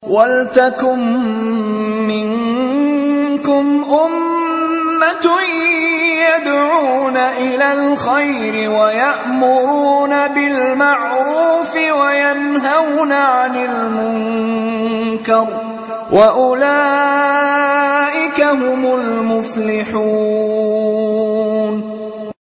وَلْتَكُن مِّنكُمْ أُمَّةٌ يَدْعُونَ إِلَى الْخَيْرِ وَيَأْمُرُونَ بِالْمَعْرُوفِ وَيَنْهَوْنَ عَنِ الْمُنكَرِ ۚ وَأُولَٰئِكَ هُمُ الْمُفْلِحُونَ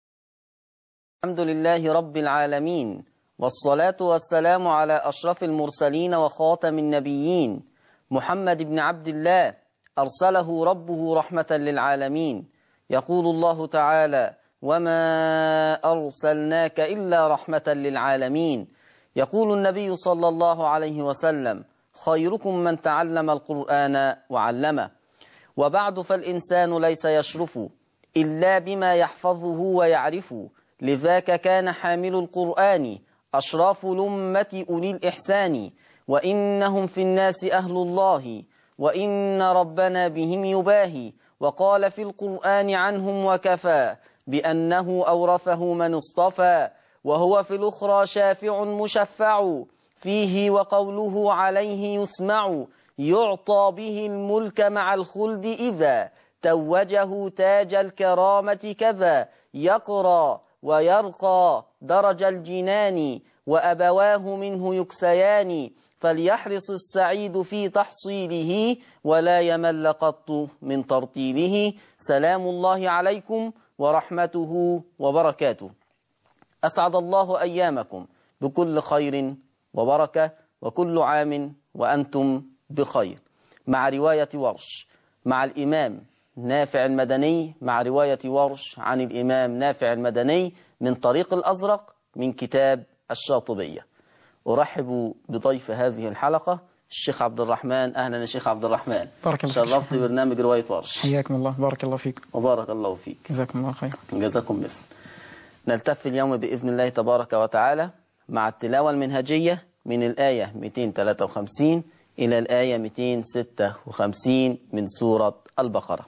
الحمد لله رب العالمين والصلاة والسلام على أشرف المرسلين وخاتم النبيين محمد بن عبد الله أرسله ربه رحمة للعالمين يقول الله تعالى وما أرسلناك إلا رحمة للعالمين يقول النبي صلى الله عليه وسلم خيركم من تعلم القرآن وعلمه وبعد فالإنسان ليس يشرف إلا بما يحفظه ويعرفه لذاك كان حامل القرآن أشراف الأمة أولي الإحسان وإنهم في الناس أهل الله وإن ربنا بهم يباهي وقال في القرآن عنهم وكفى بأنه أورثه من اصطفى وهو في الأخرى شافع مشفع فيه وقوله عليه يسمع يعطى به الملك مع الخلد إذا توجه تاج الكرامة كذا يقرى ويرقى درج الجنان وأبواه منه يكسيان فليحرص السعيد في تحصيله ولا يمل قط من ترتيله سلام الله عليكم ورحمته وبركاته أسعد الله أيامكم بكل خير وبركة وكل عام وأنتم بخير مع رواية ورش مع الإمام نافع المدني مع رواية ورش عن الإمام نافع المدني من طريق الأزرق من كتاب الشاطبية أرحب بضيف هذه الحلقة الشيخ عبد الرحمن أهلا يا شيخ عبد الرحمن بارك الله فيك. شرفت برنامج رواية ورش حياكم الله بارك الله فيكم وبارك الله فيك جزاكم الله خير جزاكم مثل نلتف اليوم بإذن الله تبارك وتعالى مع التلاوة المنهجية من الآية 253 إلى الآية 256 من سورة البقرة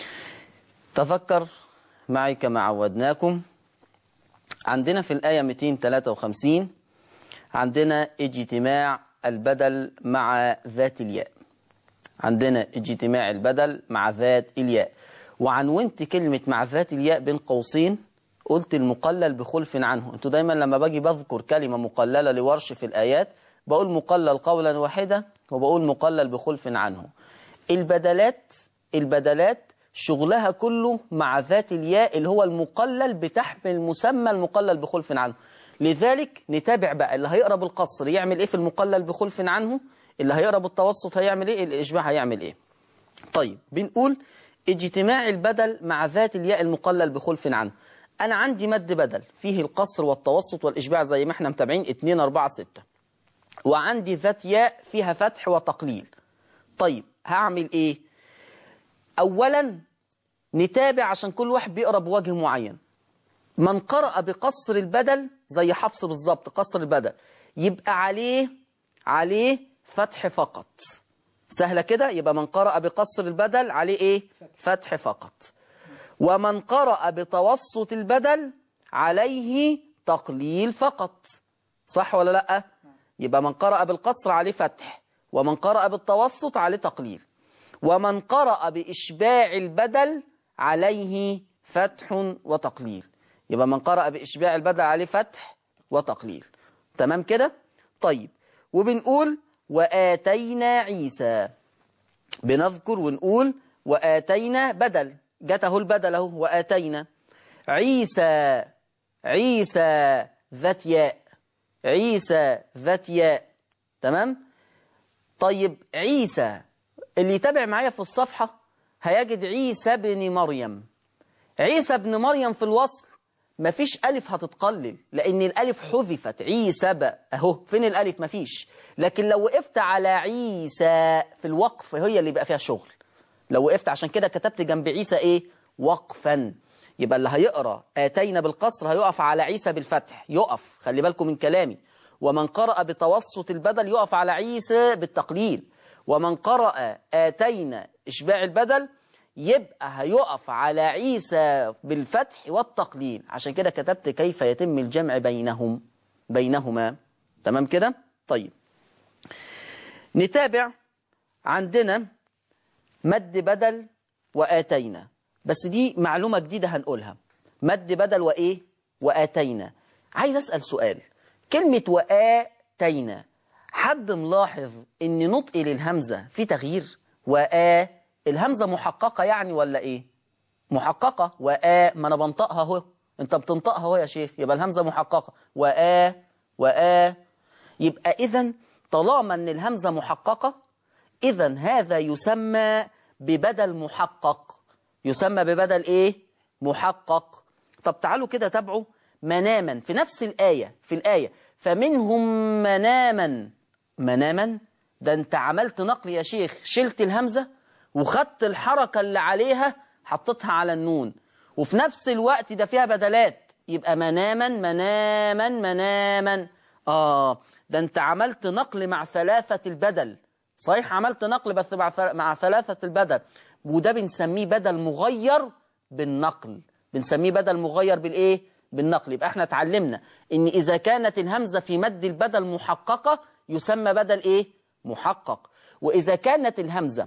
تفكر معي كما عودناكم عندنا في الآية 253 عندنا اجتماع البدل مع ذات الياء عندنا اجتماع البدل مع ذات الياء وعنونت كلمة مع ذات الياء بين قوسين قلت المقلل بخلف عنه انتوا دايما لما باجي بذكر كلمة مقللة لورش في الآيات بقول مقلل قولا واحدة وبقول مقلل بخلف عنه البدلات البدلات شغلها كله مع ذات الياء اللي هو المقلل بتحمل مسمى المقلل بخلف عنه لذلك نتابع بقى اللي هيقرا بالقصر يعمل ايه في المقلل بخلف عنه اللي هيقرا بالتوسط هيعمل ايه الاشباع هيعمل ايه طيب بنقول اجتماع البدل مع ذات الياء المقلل بخلف عنه انا عندي مد بدل فيه القصر والتوسط والاشباع زي ما احنا متابعين 2 4 6 وعندي ذات ياء فيها فتح وتقليل طيب هعمل ايه اولا نتابع عشان كل واحد بيقرا بوجه معين من قرأ بقصر البدل زي حفص بالظبط قصر البدل يبقى عليه عليه فتح فقط سهلة كده يبقى من قرأ بقصر البدل عليه ايه فتح فقط ومن قرأ بتوسط البدل عليه تقليل فقط صح ولا لا يبقى من قرأ بالقصر عليه فتح ومن قرأ بالتوسط عليه تقليل ومن قرأ بإشباع البدل عليه فتح وتقليل يبقى من قرأ بإشباع البدل عليه فتح وتقليل تمام كده طيب وبنقول وآتينا عيسى بنذكر ونقول وآتينا بدل جت اهو البدل اهو وآتينا عيسى عيسى ذات ياء عيسى ذات ياء تمام طيب عيسى اللي يتابع معايا في الصفحة هيجد عيسى بن مريم عيسى بن مريم في الوصل مفيش ألف هتتقلل لأن الألف حذفت عيسى ب أهو فين الألف مفيش لكن لو وقفت على عيسى في الوقف هي اللي بقى فيها شغل لو وقفت عشان كده كتبت جنب عيسى إيه وقفا يبقى اللي هيقرأ آتينا بالقصر هيقف على عيسى بالفتح يقف خلي بالكم من كلامي ومن قرأ بتوسط البدل يقف على عيسى بالتقليل ومن قرأ آتينا إشباع البدل يبقى هيقف على عيسى بالفتح والتقليل عشان كده كتبت كيف يتم الجمع بينهم بينهما تمام كده طيب نتابع عندنا مد بدل وآتينا بس دي معلومة جديدة هنقولها مد بدل وإيه وآتينا عايز أسأل سؤال كلمة وآتينا حد ملاحظ ان نطقي للهمزة في تغيير وآ الهمزة محققة يعني ولا ايه محققة وآ ما انا بنطقها اهو انت بتنطقها اهو يا شيخ يبقى الهمزة محققة وآ وآ يبقى اذا طالما ان الهمزة محققة اذا هذا يسمى ببدل محقق يسمى ببدل ايه محقق طب تعالوا كده تابعوا مناما في نفس الآية في الآية فمنهم مناما مناما ده انت عملت نقل يا شيخ شلت الهمزة وخدت الحركة اللي عليها حطيتها على النون وفي نفس الوقت ده فيها بدلات يبقى مناما مناما مناما آه ده انت عملت نقل مع ثلاثة البدل صحيح عملت نقل بس مع مع ثلاثة البدل وده بنسميه بدل مغير بالنقل بنسميه بدل مغير بالايه بالنقل يبقى احنا اتعلمنا ان اذا كانت الهمزة في مد البدل محققة يسمى بدل ايه محقق واذا كانت الهمزة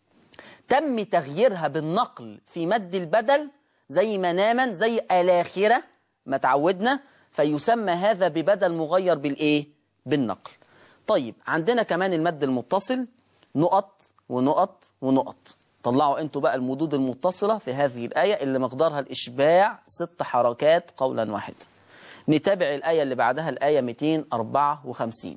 تم تغييرها بالنقل في مد البدل زي مناما زي الاخرة ما تعودنا فيسمى هذا ببدل مغير بالايه بالنقل طيب عندنا كمان المد المتصل نقط ونقط ونقط طلعوا انتوا بقى المدود المتصلة في هذه الآية اللي مقدارها الإشباع ست حركات قولا واحدا نتابع الآية اللي بعدها الآية 254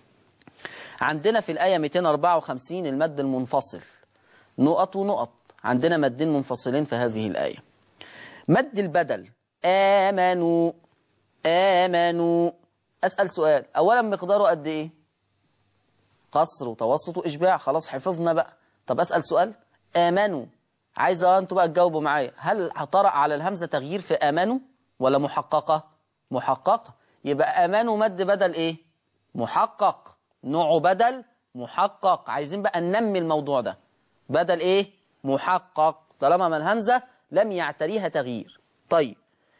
عندنا في الآية 254 المد المنفصل نقط ونقط عندنا مدين منفصلين في هذه الآية مد البدل آمنوا آمنوا أسأل سؤال أولا مقداره قد إيه قصر وتوسط وإشباع خلاص حفظنا بقى طب أسأل سؤال آمنوا عايز أنتوا بقى تجاوبوا معايا هل طرأ على الهمزة تغيير في آمنوا ولا محققة محققة يبقى آمنوا مد بدل إيه محقق نوعه بدل محقق عايزين بقى ننمي الموضوع ده بدل إيه محقق طالما ما الهمزة لم يعتريها تغيير طيب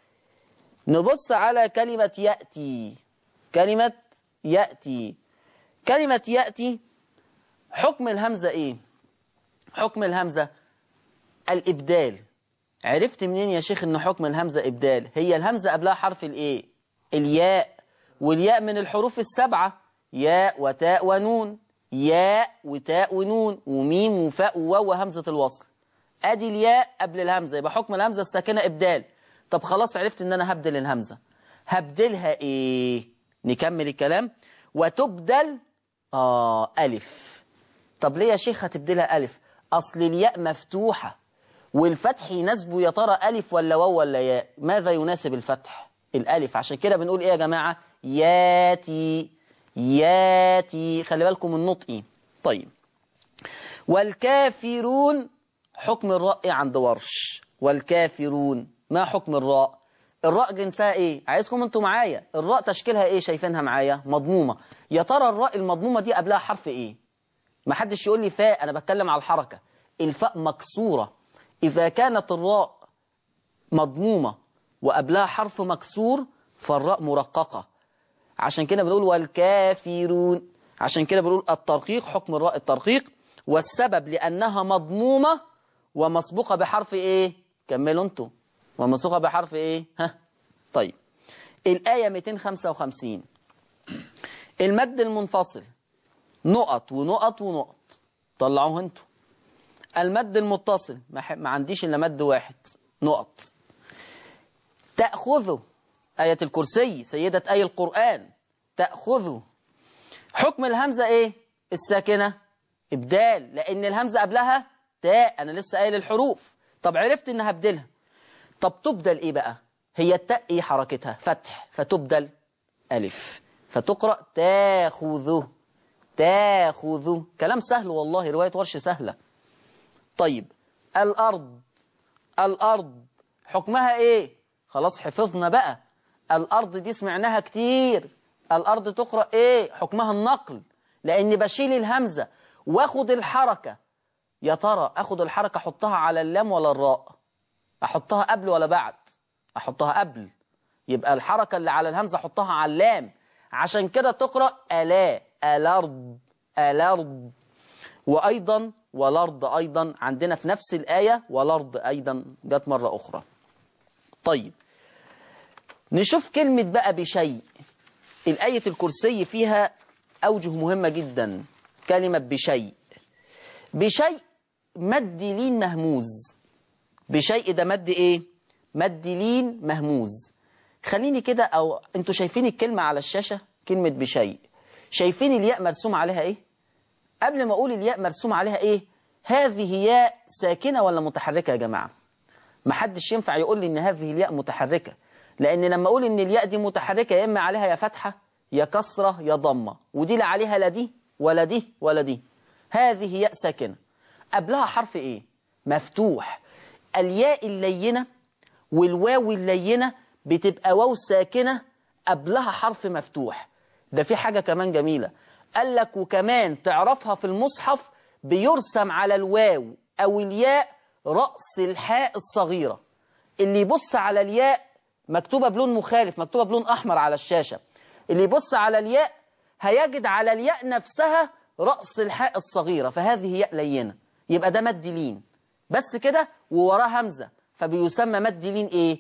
نبص على كلمة يأتي كلمة يأتي كلمة يأتي حكم الهمزة إيه حكم الهمزة الإبدال عرفت منين يا شيخ ان حكم الهمزة إبدال هي الهمزة قبلها حرف الإيه الياء والياء من الحروف السبعة ياء وتاء ونون ياء وتاء ونون وميم وفاء وواو وهمزة الوصل ادي الياء قبل الهمزة يبقى حكم الهمزة الساكنة إبدال طب خلاص عرفت ان انا هبدل الهمزة هبدلها ايه نكمل الكلام وتبدل آه ألف طب ليه يا شيخ هتبدلها ألف أصل الياء مفتوحة والفتح يناسبه يا ترى ألف ولا واو ولا ياء ماذا يناسب الفتح الألف عشان كده بنقول إيه يا جماعة ياتي ياتي خلي بالكم من نطقي طيب والكافرون حكم الراء إيه عند ورش والكافرون ما حكم الراء الراء جنسها ايه عايزكم انتوا معايا الراء تشكيلها ايه شايفينها معايا مضمومة يا ترى الراء المضمومة دي قبلها حرف ايه ما حدش يقول لي فاء انا بتكلم على الحركة الفاء مكسورة اذا كانت الراء مضمومة وقبلها حرف مكسور فالراء مرققة عشان كده بنقول والكافرون عشان كده بنقول الترقيق حكم الراء الترقيق والسبب لأنها مضمومة ومسبوقة بحرف ايه كملوا انتوا ومسبوقة بحرف ايه ها طيب الآية 255 المد المنفصل نقط ونقط ونقط طلعوه انتوا المد المتصل ما, ح... ما عنديش الا مد واحد نقط تأخذه آية الكرسي سيدة آية القرآن تأخذه حكم الهمزة ايه الساكنة إبدال لأن الهمزة قبلها تاء أنا لسه قايل الحروف طب عرفت إنها هبدلها طب تبدل إيه بقى هي التاء إيه حركتها فتح فتبدل ألف فتقرأ تاخذه تاخذه كلام سهل والله رواية ورش سهلة طيب الأرض الأرض حكمها إيه خلاص حفظنا بقى الأرض دي سمعناها كتير الأرض تقرأ إيه حكمها النقل لأن بشيل الهمزة واخد الحركة يا ترى اخد الحركة احطها على اللام ولا الراء احطها قبل ولا بعد احطها قبل يبقى الحركة اللي على الهمزة احطها على اللام عشان كده تقرأ ألا الأرض الأرض وأيضا والأرض أيضا عندنا في نفس الآية والأرض أيضا جت مرة أخرى طيب نشوف كلمة بقى بشيء الآية الكرسي فيها أوجه مهمة جدا كلمة بشيء بشيء مد لين مهموز بشيء ده مد ايه مد لين مهموز خليني كده او انتوا شايفين الكلمة على الشاشة كلمة بشيء شايفين الياء مرسوم عليها ايه قبل ما اقول الياء مرسوم عليها ايه هذه ياء ساكنة ولا متحركة يا جماعة محدش ينفع يقول لي ان هذه الياء متحركة لان لما اقول ان الياء دي متحركة يا اما عليها يا فتحة يا كسرة يا ضمة ودي لا عليها لا دي ولا دي ولا دي هذه ياء ساكنة قبلها حرف ايه مفتوح الياء اللينة والواو اللينة بتبقى واو ساكنة قبلها حرف مفتوح ده في حاجة كمان جميلة قال لك وكمان تعرفها في المصحف بيرسم على الواو أو الياء رأس الحاء الصغيرة اللي يبص على الياء مكتوبة بلون مخالف مكتوبة بلون أحمر على الشاشة اللي يبص على الياء هيجد على الياء نفسها رأس الحاء الصغيرة فهذه ياء لينة يبقى ده مد لين بس كده ووراه همزة فبيسمى مد لين ايه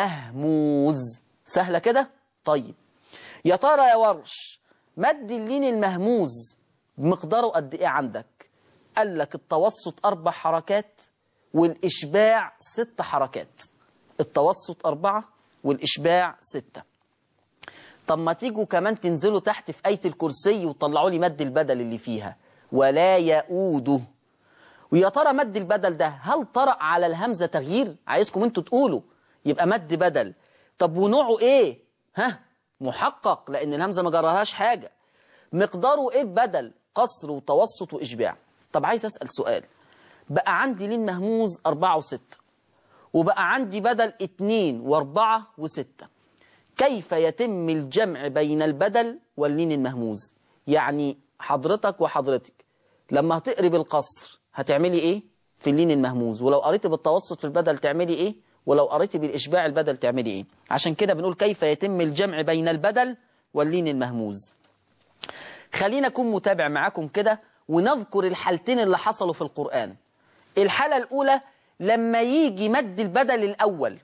مهموز سهلة كده طيب يا ترى يا ورش مد اللين المهموز مقداره قد ايه عندك قال لك التوسط اربع حركات والاشباع ست حركات التوسط اربعة والاشباع ستة طب ما تيجوا كمان تنزلوا تحت في آية الكرسي وطلعوا لي مد البدل اللي فيها ولا يؤوده ويا ترى مد البدل ده هل طرأ على الهمزة تغيير عايزكم انتوا تقولوا يبقى مد بدل طب ونوعه ايه ها محقق لان الهمزة ما جرالهاش حاجة مقداره ايه البدل قصر وتوسط وإشباع طب عايز أسأل سؤال بقى عندي لين مهموز أربعة وستة وبقى عندي بدل اتنين واربعة وستة كيف يتم الجمع بين البدل واللين المهموز يعني حضرتك وحضرتك لما هتقري بالقصر هتعملي ايه في اللين المهموز ولو قريتي بالتوسط في البدل تعملي ايه ولو قريتي بالإشباع البدل تعملي ايه عشان كده بنقول كيف يتم الجمع بين البدل واللين المهموز خلينا أكون متابع معاكم كده ونذكر الحالتين اللي حصلوا في القرآن الحالة الأولى لما يجي مد البدل الأول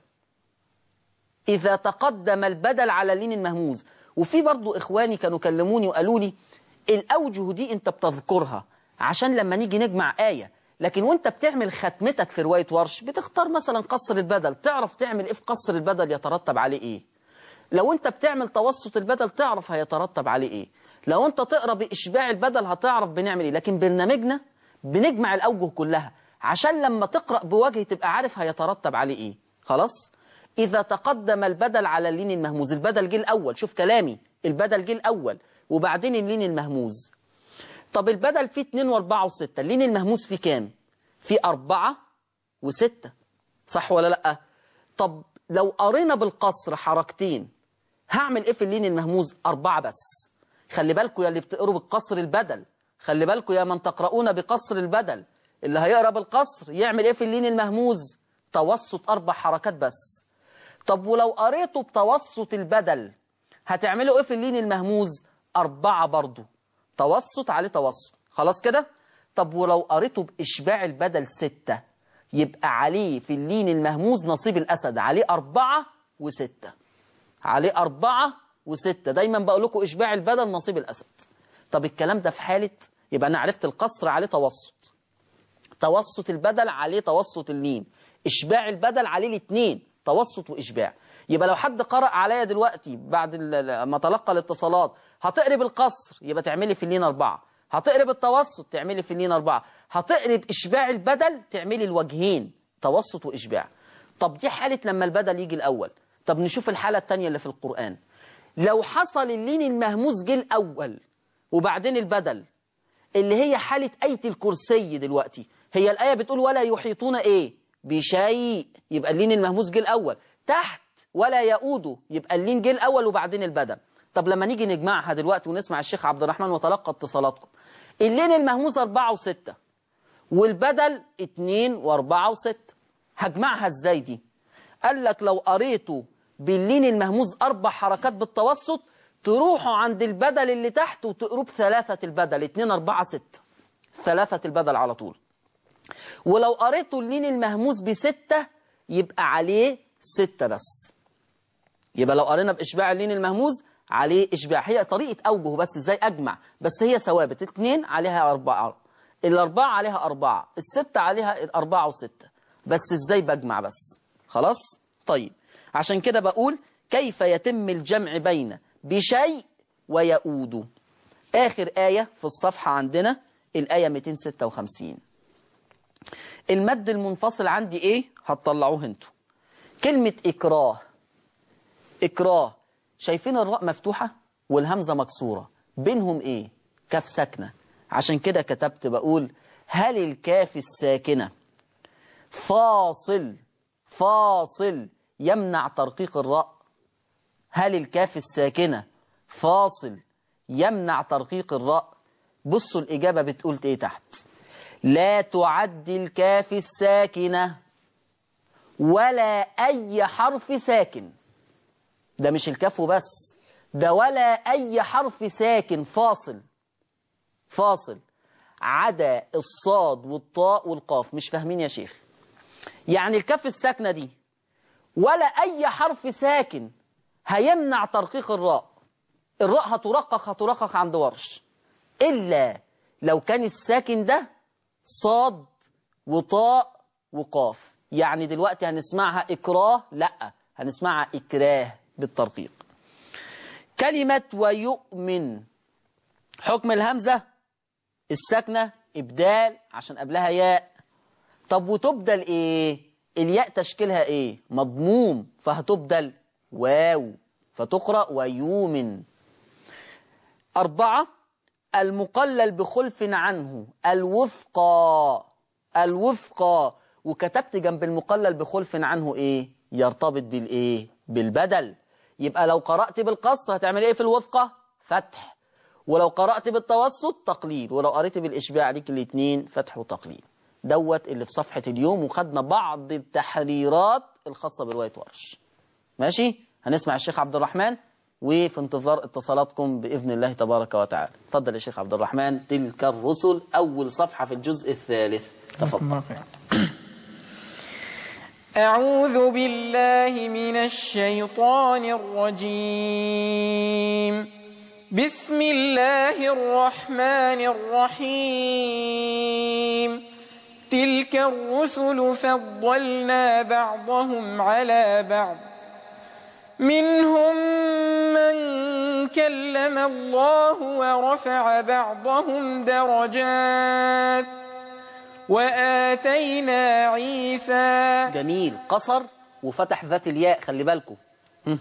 إذا تقدم البدل على اللين المهموز وفي برضو إخواني كانوا كلموني وقالوا لي الأوجه دي أنت بتذكرها عشان لما نيجي نجمع آية لكن وانت بتعمل ختمتك في رواية ورش بتختار مثلا قصر البدل تعرف تعمل ايه في قصر البدل يترتب عليه ايه لو انت بتعمل توسط البدل تعرف هيترتب عليه ايه لو انت تقرا باشباع البدل هتعرف بنعمل ايه لكن برنامجنا بنجمع الاوجه كلها عشان لما تقرا بوجه تبقى عارف هيترتب عليه ايه خلاص اذا تقدم البدل على اللين المهموز البدل جه الاول شوف كلامي البدل جه الاول وبعدين اللين المهموز طب البدل فيه 2 و4 و6 اللين المهموس فيه كام فيه 4 و6 صح ولا لا طب لو قرينا بالقصر حركتين هعمل ايه في اللين المهموز أربعة بس خلي بالكم يا اللي بتقروا بالقصر البدل خلي بالكم يا من تقرؤون بقصر البدل اللي هيقرا بالقصر يعمل ايه في اللين المهموز توسط أربع حركات بس طب ولو قريته بتوسط البدل هتعملوا ايه في اللين المهموز أربعة برضو توسط عليه توسط خلاص كده طب ولو قريته بإشباع البدل ستة يبقى عليه في اللين المهموز نصيب الأسد عليه أربعة وستة عليه أربعة وستة دايما بقول لكم إشباع البدل نصيب الأسد طب الكلام ده في حالة يبقى أنا عرفت القصر عليه توسط توسط البدل عليه توسط اللين إشباع البدل عليه الاثنين توسط وإشباع يبقى لو حد قرأ عليا دلوقتي بعد ما تلقى الاتصالات هتقرب القصر يبقى تعملي في اللين أربعة هتقرب التوسط تعملي في اللين أربعة هتقرب إشباع البدل تعملي الوجهين توسط وإشباع طب دي حالة لما البدل يجي الأول طب نشوف الحالة التانية اللي في القرآن لو حصل اللين المهموس جه الأول وبعدين البدل اللي هي حالة آية الكرسي دلوقتي هي الآية بتقول ولا يحيطون إيه بشيء يبقى اللين المهموس جه الأول تحت ولا يؤوده يبقى اللين جه الأول وبعدين البدل طب لما نيجي نجمعها دلوقتي ونسمع الشيخ عبد الرحمن وتلقى اتصالاتكم اللين المهموس أربعة وستة والبدل اتنين واربعة وستة هجمعها ازاي دي قال لك لو قريته باللين المهموز أربع حركات بالتوسط تروحوا عند البدل اللي تحت وتقروا بثلاثة البدل اتنين أربعة ستة ثلاثة البدل على طول ولو قريته اللين المهموس بستة يبقى عليه ستة بس يبقى لو قرينا بإشباع اللين المهموز عليه إشباع هي طريقة أوجه بس إزاي أجمع بس هي ثوابت الاثنين عليها أربعة الأربعة عليها أربعة الستة عليها أربعة وستة بس إزاي بجمع بس خلاص طيب عشان كده بقول كيف يتم الجمع بين بشيء ويؤود آخر آية في الصفحة عندنا الآية 256 المد المنفصل عندي إيه هتطلعوه انتوا كلمة إكراه إكراه شايفين الراء مفتوحة والهمزة مكسورة بينهم إيه كاف ساكنة عشان كده كتبت بقول هل الكاف الساكنة فاصل فاصل يمنع ترقيق الراء هل الكاف الساكنة فاصل يمنع ترقيق الراء بصوا الإجابة بتقول إيه تحت لا تعد الكاف الساكنة ولا أي حرف ساكن ده مش الكاف بس ده ولا أي حرف ساكن فاصل فاصل عدا الصاد والطاء والقاف مش فاهمين يا شيخ يعني الكاف الساكنة دي ولا أي حرف ساكن هيمنع ترقيق الراء الراء هترقق هترقق عند ورش إلا لو كان الساكن ده صاد وطاء وقاف يعني دلوقتي هنسمعها إكراه لا هنسمعها إكراه بالترقيق كلمة ويؤمن حكم الهمزة الساكنة إبدال عشان قبلها ياء طب وتبدل إيه الياء تشكيلها إيه مضموم فهتبدل واو فتقرأ ويؤمن أربعة المقلل بخلف عنه الوفقى الوفقى وكتبت جنب المقلل بخلف عنه إيه يرتبط بالإيه بالبدل يبقى لو قرأت بالقصر هتعمل إيه في الوفقة فتح ولو قرأت بالتوسط تقليل ولو قرأت بالإشباع ليك الاثنين فتح وتقليل دوت اللي في صفحة اليوم وخدنا بعض التحريرات الخاصة برواية ورش ماشي هنسمع الشيخ عبد الرحمن وفي انتظار اتصالاتكم بإذن الله تبارك وتعالى تفضل يا شيخ عبد الرحمن تلك الرسل أول صفحة في الجزء الثالث تفضل الله خير أعوذ بالله من الشيطان الرجيم بسم الله الرحمن الرحيم تلك الرسل فضلنا بعضهم على بعض منهم من كلم الله ورفع بعضهم درجات وآتينا عيسى جميل قصر وفتح ذات الياء خلي بالكم هم.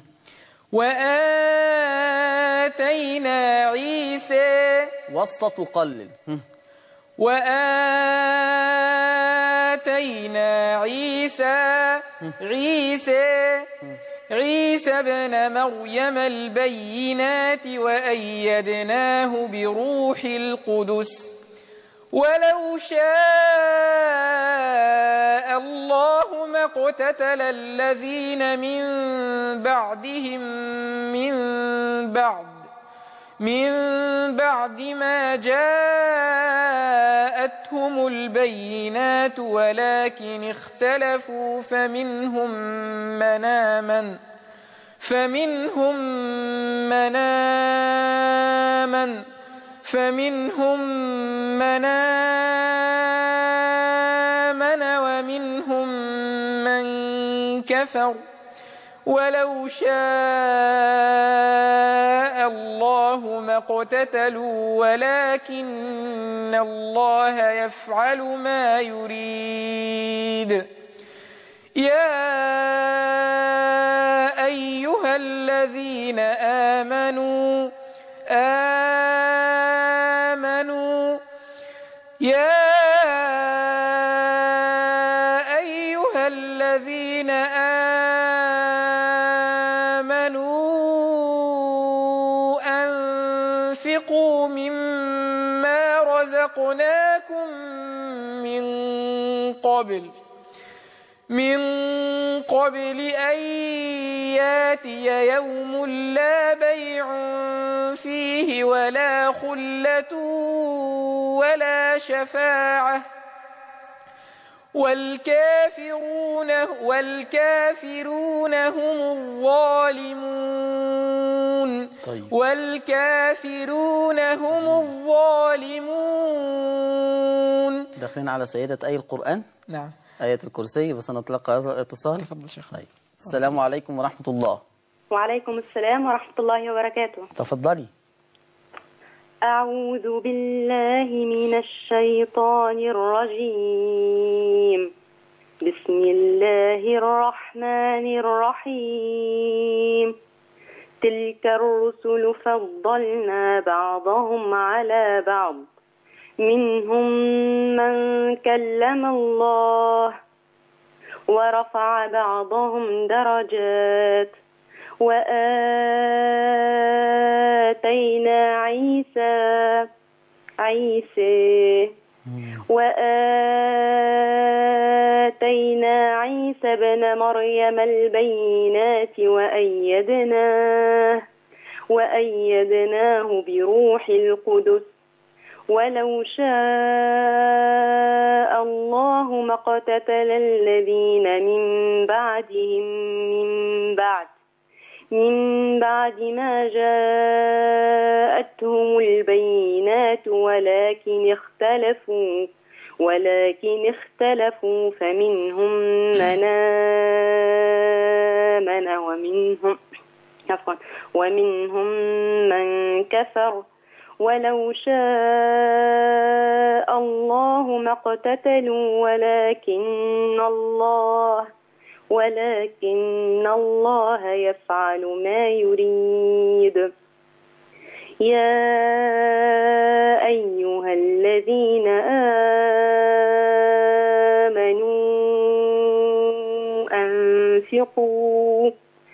وآتينا عيسى وسط وقلل هم. وآتينا عيسى عيسى عيسى ابن مريم البينات وأيدناه بروح القدس ولو شاء الله ما اقتتل الذين من بعدهم من بعد من بعد ما جاءتهم البينات ولكن اختلفوا فمنهم من آمن فمنهم من آمن فمنهم من آمن ومنهم من كفر ولو شاء الله ما اقتتلوا ولكن الله يفعل ما يريد يا أيها الذين آمنوا آمنوا يا أيها الذين آمنوا أنفقوا مما رزقناكم من قبل من قبل أن ياتي يوم لا بيع فيه ولا خلة ولا شفاعة والكافرون والكافرون هم الظالمون طيب. والكافرون هم الظالمون داخلين على سيدة أي القرآن نعم آية الكرسي بس نتلقى هذا الاتصال تفضل شيخ طيب السلام عليكم ورحمة الله وعليكم السلام ورحمة الله وبركاته تفضلي أعوذ بالله من الشيطان الرجيم بسم الله الرحمن الرحيم تلك الرسل فضلنا بعضهم على بعض منهم من كلم الله ورفع بعضهم درجات وآتينا عيسى عيسى وآتينا عيسى بن مريم البينات وأيدناه وأيدناه بروح القدس ولو شاء الله ما اقتتل الذين من بعدهم من بعد من بعد ما جاءتهم البينات ولكن اختلفوا ولكن اختلفوا فمنهم من آمن ومنهم عفوا ومنهم من كفر ولو شاء الله ما اقتتلوا ولكن الله ولكن الله يفعل ما يريد يا أيها الذين آمنوا أنفقوا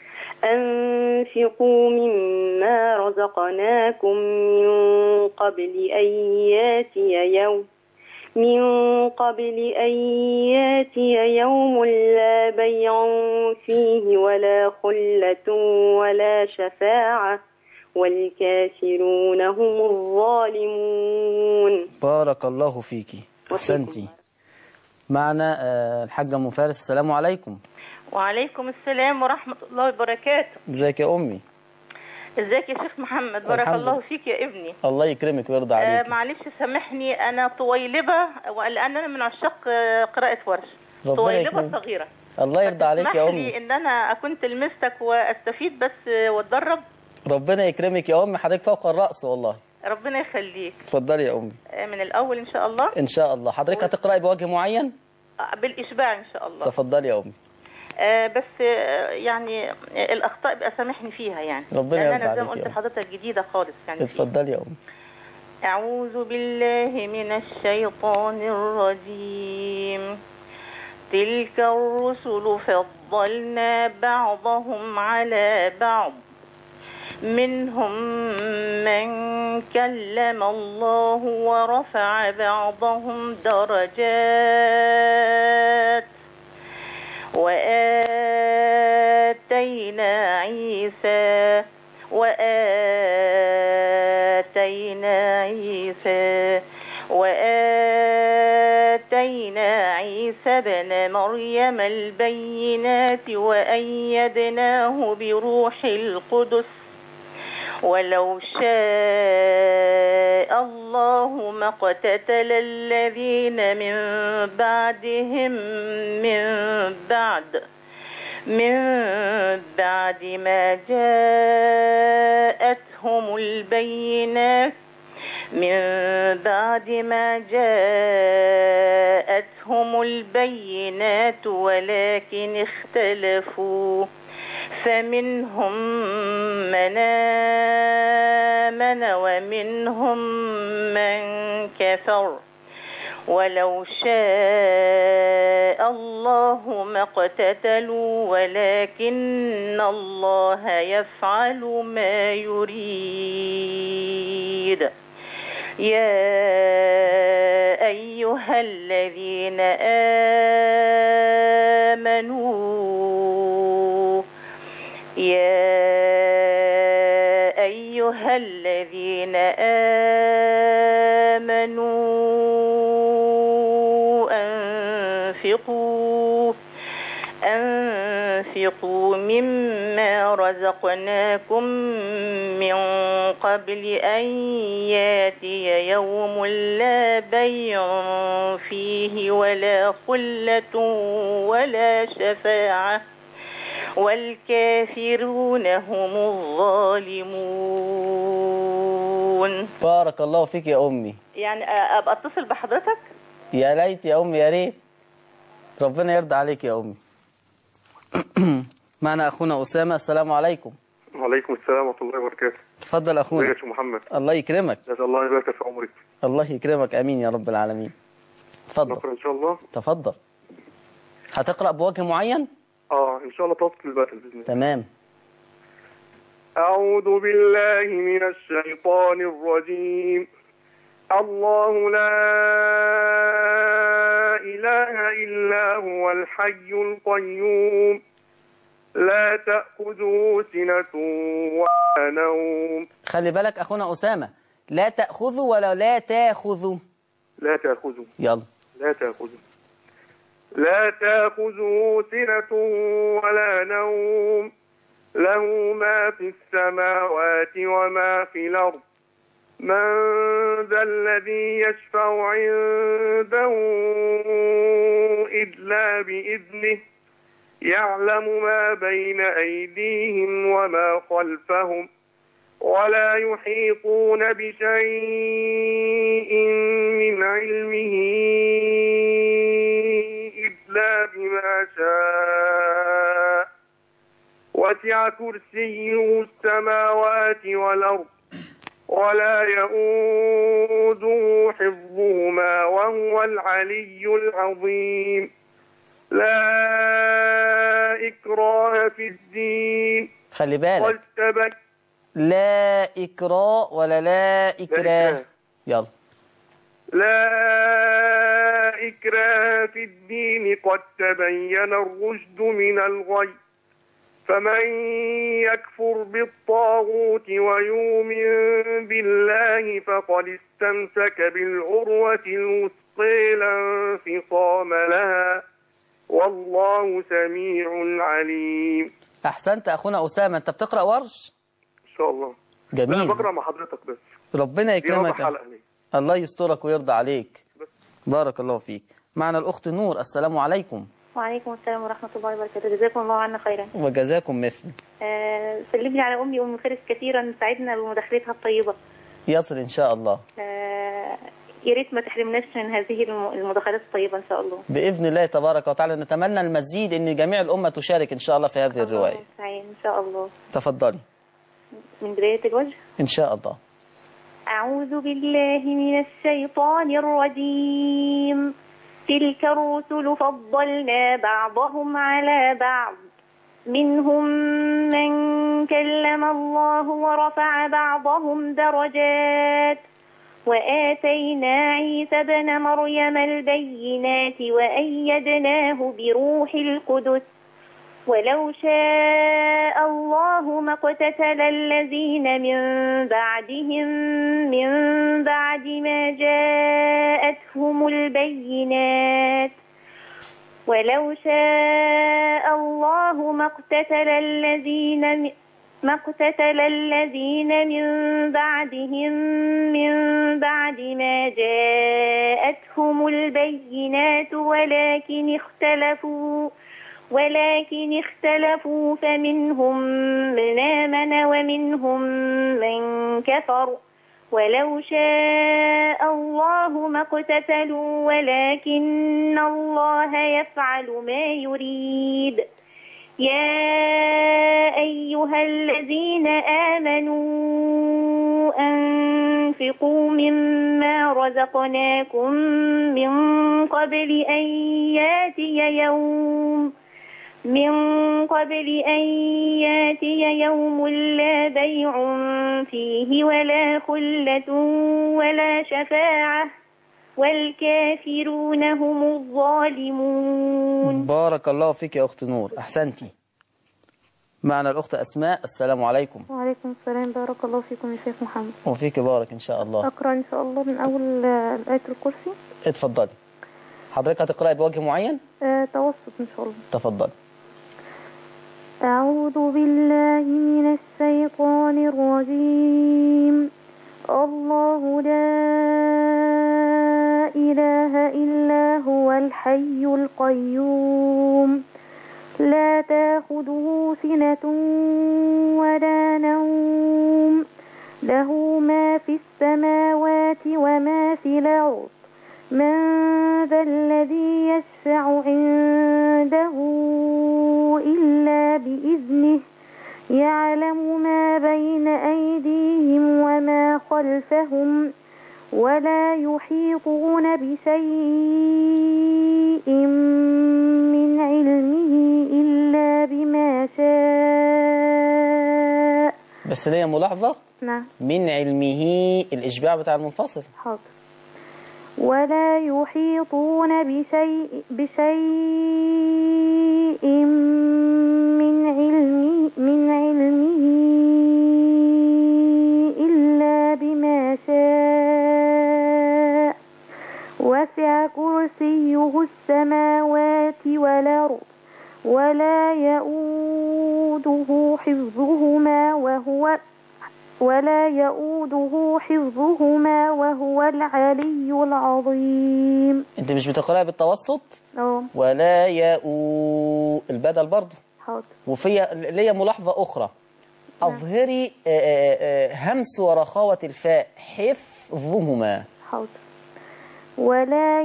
أنفقوا مما رزقناكم من قبل أن ياتي يوم من قبل أن ياتي يوم لا بيع فيه ولا خلة ولا شفاعة والكافرون هم الظالمون بارك الله فيكي أحسنتي معنا آه، الحاجة أم فارس السلام عليكم وعليكم السلام ورحمة الله وبركاته ازيك يا أمي ازيك يا شيخ محمد بارك الحمد الله لله. فيك يا ابني الله يكرمك ويرضى آه عليك معلش سامحني انا طويلبة ولان انا من عشاق آه، قراءة ورش ربنا طويلبة يكرمك. الصغيرة الله يرضى عليك يا اسمح أمي لي ان انا اكون تلمستك واستفيد بس آه، واتدرب ربنا يكرمك يا أمي حضرتك فوق الرأس والله ربنا يخليك اتفضلي يا أمي آه، من الاول ان شاء الله إن شاء الله حضرتك هتقرأي بوجه معين آه، بالاشباع ان شاء الله تفضلي يا أمي آه، بس آه، يعني آه، الاخطاء بقى سامحني فيها يعني ربنا لان يرضى انا زي ما عليك قلت يا أم. لحضرتك جديدة خالص يعني فيها. اتفضلي يا أمي أعوذ بالله من الشيطان الرجيم تلك الرسل فضلنا بعضهم على بعض منهم من كلم الله ورفع بعضهم درجات وآتينا عيسى وآتينا عيسى وآتينا عيسى بن مريم البينات وأيدناه بروح القدس ولو شاء الله ما اقتتل الذين من بعدهم من بعد من بعد ما جاءتهم البينات من بعد ما جاءتهم البينات ولكن اختلفوا فمنهم من آمن ومنهم من كفر ولو شاء الله ما اقتتلوا ولكن الله يفعل ما يريد يا أيها الذين أنفقوا أنفقوا مما رزقناكم من قبل أن ياتي يوم لا بيع فيه ولا خلة ولا شفاعة والكافرون هم الظالمون بارك الله فيك يا أمي يعني أبقى أتصل بحضرتك يا ليت يا أمي يا ريت ربنا يرضى عليك يا أمي معنا أخونا أسامة السلام عليكم وعليكم السلام ورحمة الله وبركاته تفضل ازيك أخونا يا شيخ محمد الله يكرمك جزا الله يبارك في عمرك الله يكرمك أمين يا رب العالمين تفضل نقرأ إن شاء الله تفضل هتقرأ بوجه معين اه إن شاء الله توصل البدل بإذن الله تمام أعوذ بالله من الشيطان الرجيم الله لا إله إلا هو الحي القيوم لا تأخذه سنة ولا نوم خلي بالك أخونا أسامة لا تأخذوا ولا لا تاخذوا لا تأخذه يلا لا تأخذه لا تأخذه سنة ولا نوم له ما في السماوات وما في الأرض من ذا الذي يشفع عنده إلا بإذنه يعلم ما بين أيديهم وما خلفهم ولا يحيطون بشيء من علمه إلا بما شاء وسع كرسيه السماوات والأرض ولا يؤوده حفظهما وهو العلي العظيم لا إكراه في الدين خلي بالك قد تبين لا إكراء ولا لا إكراه إكراه. يلا لا إكراه في الدين قد تبين الرشد من الغي فمن يكفر بالطاغوت ويؤمن بالله فقد استمسك بالعروة الوثقى لا انفصام لها والله سميع عليم أحسنت أخونا أسامة أنت بتقرأ ورش إن شاء الله لا جميل بقرأ مع حضرتك بس ربنا دي رابع يكرمك حلقة لي الله يسترك ويرضى عليك بارك الله فيك معنا الأخت نور السلام عليكم وعليكم السلام ورحمة الله وبركاته جزاكم الله عنا خيرا وجزاكم مثل آه سلم لي على أمي أم خيرس كثيرا سعدنا بمداخلتها الطيبة يصل إن شاء الله آه يا ريت ما تحرمناش من هذه الم- المداخلات الطيبة إن شاء الله بإذن الله تبارك وتعالى نتمنى المزيد أن جميع الأمة تشارك إن شاء الله في هذه الرواية سعيد إن شاء الله تفضلي من بداية الوجه إن شاء الله أعوذ بالله من الشيطان الرجيم تلك الرسل فضلنا بعضهم على بعض منهم من كلم الله ورفع بعضهم درجات وآتينا عيسى ابن مريم البينات وأيدناه بروح القدس ولو شاء الله ما اقتتل الذين من بعدهم من بعد ما جاءتهم البينات ولو شاء الله ما اقتتل الذين م- ما اقتتل الذين من بعدهم من بعد ما جاءتهم البينات ولكن اختلفوا ولكن اختلفوا فمنهم من آمن ومنهم من كفر ولو شاء الله ما اقتتلوا ولكن الله يفعل ما يريد يا أيها الذين آمنوا أنفقوا مما رزقناكم من قبل أن ياتي يوم من قبل أن ياتي يوم لا بيع فيه ولا خلة ولا شفاعة والكافرون هم الظالمون بارك الله فيك يا أخت نور أحسنتي معنا الأخت أسماء السلام عليكم وعليكم السلام بارك الله فيكم يا شيخ محمد وفيك بارك إن شاء الله أقرأ إن شاء الله من أول آه، آية الكرسي اتفضلي حضرتك هتقرأي بوجه معين آه توسط إن شاء الله تفضل أعوذ بالله من الشيطان الرجيم الله لا إله إلا هو الحي القيوم لا تأخذه سنة ولا نوم له ما في السماوات وما في الأرض من ذا الذي يشفع عنده إلا بإذنه يعلم ما بين أيديهم وما خلفهم ولا يحيطون بشيء من علمه إلا بما شاء بس ليا ملاحظة نعم من علمه الإشباع بتاع المنفصل حاضر ولا يحيطون بشيء بشيء من علمه من علمه إلا بما شاء وسع كرسيه السماوات والأرض ولا يؤوده حفظهما وهو ولا يؤوده حفظهما وهو العلي العظيم انت مش بتقرأي بالتوسط اه ولا ياء البدل برضه حاضر وفي ليا ملاحظة أخرى أظهري آه، آه، آه، همس ورخاوة الفاء حفظهما حاضر ولا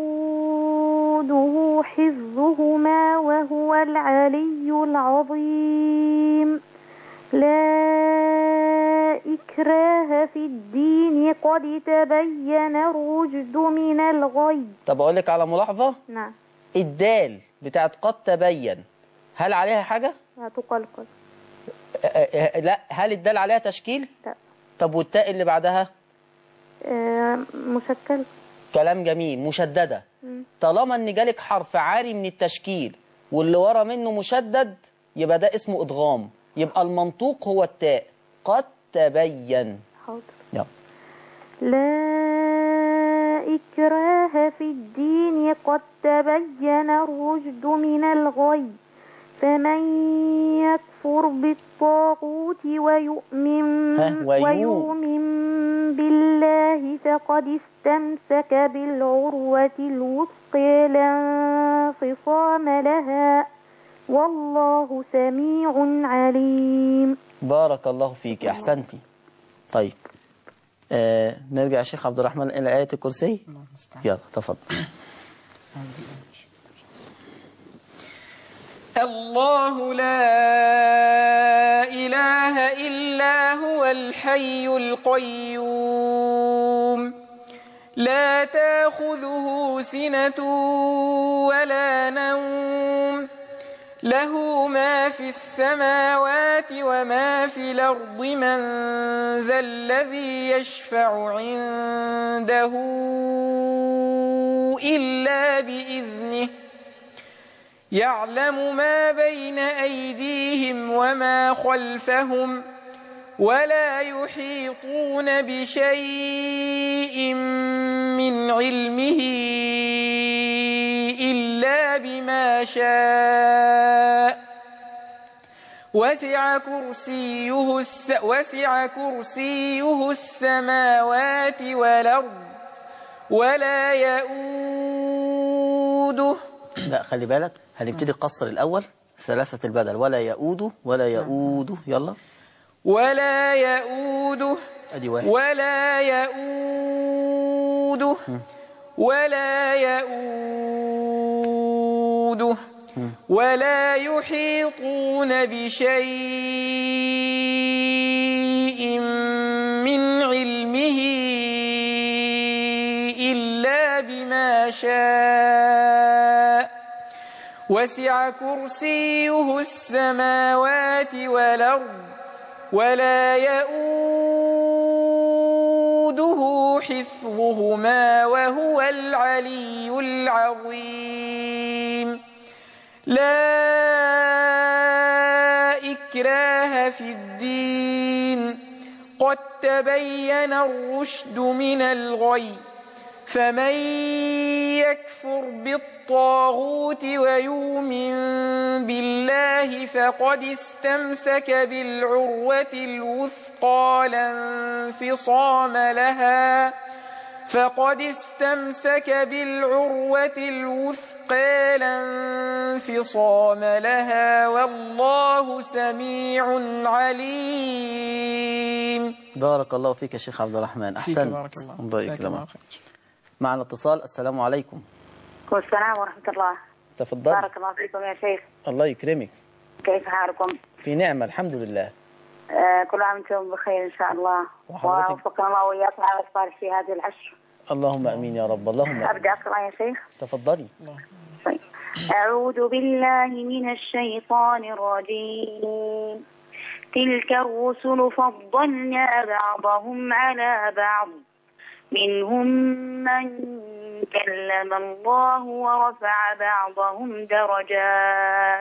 يؤوده حفظهما وهو العلي العظيم لا إكراه في الدين قد تبين الرشد من الغي طب أقول لك على ملاحظة نعم الدال بتاعت قد تبين هل عليها حاجة؟ هتقلقل آه، آه، لا هل الدال عليها تشكيل؟ لا طب والتاء اللي بعدها؟ آه، مشكل كلام جميل مشددة مم. طالما ان جالك حرف عاري من التشكيل واللي ورا منه مشدد يبقى ده اسمه ادغام يبقى المنطوق هو التاء قد تبين حاضر يلا لا إكراه في الدين قد تبين الرشد من الغي فمن يكفر بالطاغوت ويؤمن ها، ويو- ويؤمن بالله فقد استمسك بالعروة الوثقى لا انفصام لها والله سميع عليم بارك الله فيك احسنتي طيب آه نرجع يا شيخ عبد الرحمن الى آية الكرسي يلا تفضل الله لا إله إلا هو الحي القيوم لا تاخذه سنة ولا نوم له ما في السماوات وما في الأرض من ذا الذي يشفع عنده إلا بإذنه يعلم ما بين أيديهم وما خلفهم ولا يحيطون بشيء من علمه إلا بما شاء وسع كرسيه الس وسع كرسيه السماوات والأرض ولا يؤوده لا خلي بالك هنبتدي قصر الأول ثلاثة البدل ولا يؤود ولا يؤود يلا ولا يؤوده أدي واحد ولا يؤوده ولا يؤوده ولا يحيطون بشيء من علمه إلا بما شاء وسع كرسيه السماوات والأرض ولا يؤوده حفظهما وهو العلي العظيم لا إكراه في الدين قد تبين الرشد من الغي فمن يكفر بالطاغوت ويؤمن بالله فقد استمسك بالعروة الوثقى لا انفصام لها فقد استمسك بالعروة الوثقى لا انفصام لها والله سميع عليم بارك الله فيك يا شيخ عبد الرحمن فيك أحسنت بارك الله الله جزاك الله يكرمك خير معنا اتصال السلام عليكم والسلام ورحمة الله تفضل بارك الله فيكم يا شيخ الله يكرمك كيف حالكم؟ في نعمة الحمد لله آه كل عام وانتم بخير إن شاء الله وحضرتك- ووفقنا الله وإياكم على الصالح في هذه العشر اللهم أمين يا رب اللهم أمين. أبدأ أقرأ يا شيخ تفضلي طيب. أعوذ بالله من الشيطان الرجيم تلك الرسل فضلنا بعضهم على بعض منهم من كلم الله ورفع بعضهم درجات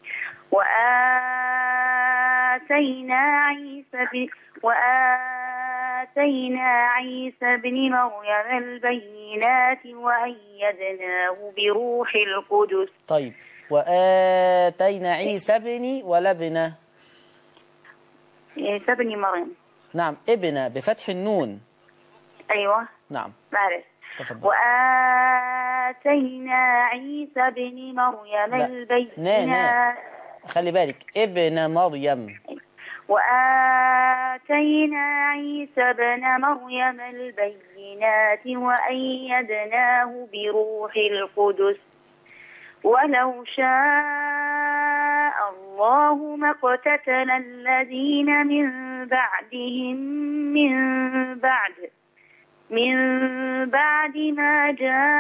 وآتينا عيسى ب... وآتينا عيسى ابن مريم البينات وأيدناه بروح القدس طيب وآتينا عيسى ابني ولبنه عيسى ابن مريم نعم ابن بفتح النون أيوة نعم معلش تفضل وآتينا عيسى ابن مريم لا. البينات خلي بالك ابن مريم وآتينا عيسى ابن مريم البينات وأيدناه بروح القدس ولو شاء الله ما اقتتل الذين من بعدهم من بعد من بعد ما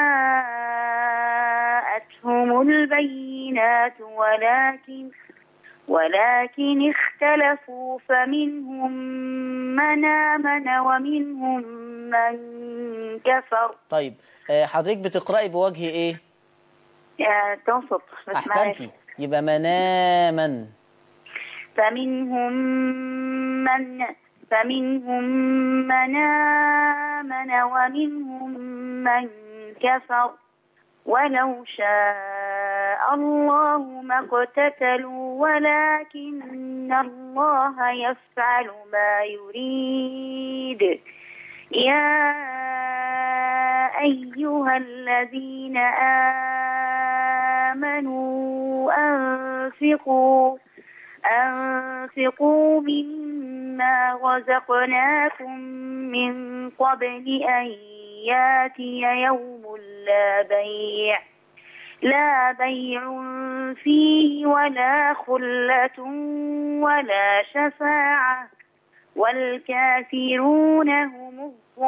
جاءتهم البينات ولكن ولكن اختلفوا فمنهم من آمن ومنهم من كفر طيب آه، حضرتك بتقرأي بوجه ايه يا توسط بس معلش. احسنتي يبقى مناما فمنهم من فمنهم من آمن ومنهم من كفر ولو شاء الله ما اقتتلوا ولكن الله يفعل ما يريد يا أيها الذين آمنوا أنفقوا أنفقوا مما رزقناكم من قبل أن ياتي يوم لا بيع لا بيع فيه ولا خلة ولا شفاعة والكافرون هم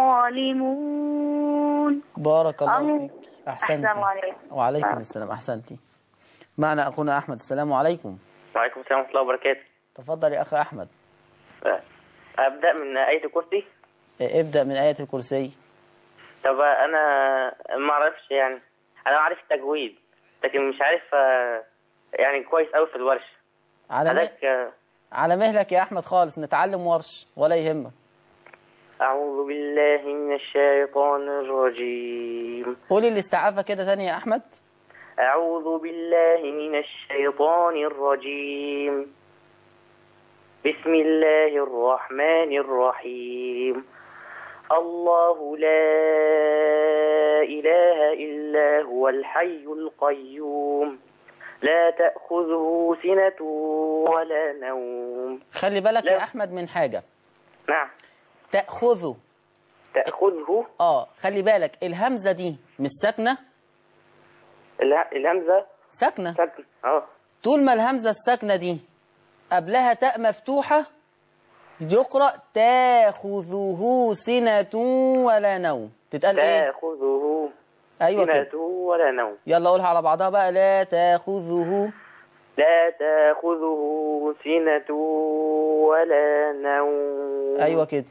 الظالمون بارك الله الله. فيك احسنتي أحسن الله عليك. وعليكم آه. السلام احسنتي معنا اخونا احمد السلام عليكم وعليكم السلام ورحمة الله وبركاته تفضل يا اخ احمد أبدأ من آية الكرسي آه، ابدأ من آية الكرسي طب أنا ما أعرفش يعني أنا عارف التجويد لكن مش عارف آه، يعني كويس أوي في الورش على مه... حضرتك آه، على مهلك يا احمد خالص نتعلم ورش ولا يهمك أعوذ بالله من الشيطان الرجيم قولي الاستعاذة كده تاني يا احمد أعوذ بالله من الشيطان الرجيم بسم الله الرحمن الرحيم الله لا إله إلا هو الحي القيوم لا تأخذه سنة ولا نوم خلي بالك لا. يا احمد من حاجة نعم تأخذه تأخذه اه خلي بالك الهمزة دي مش ساكنة اله- الهمزة ساكنة سكن اه طول ما الهمزة الساكنة دي قبلها تاء مفتوحة يقرأ تاخذه سنة ولا نوم تتقال ايه تأخذه ايوه كده سنة ولا نوم يلا قولها على بعضها بقى لا تاخذه لا تأخذه سنة ولا نوم ايوه كده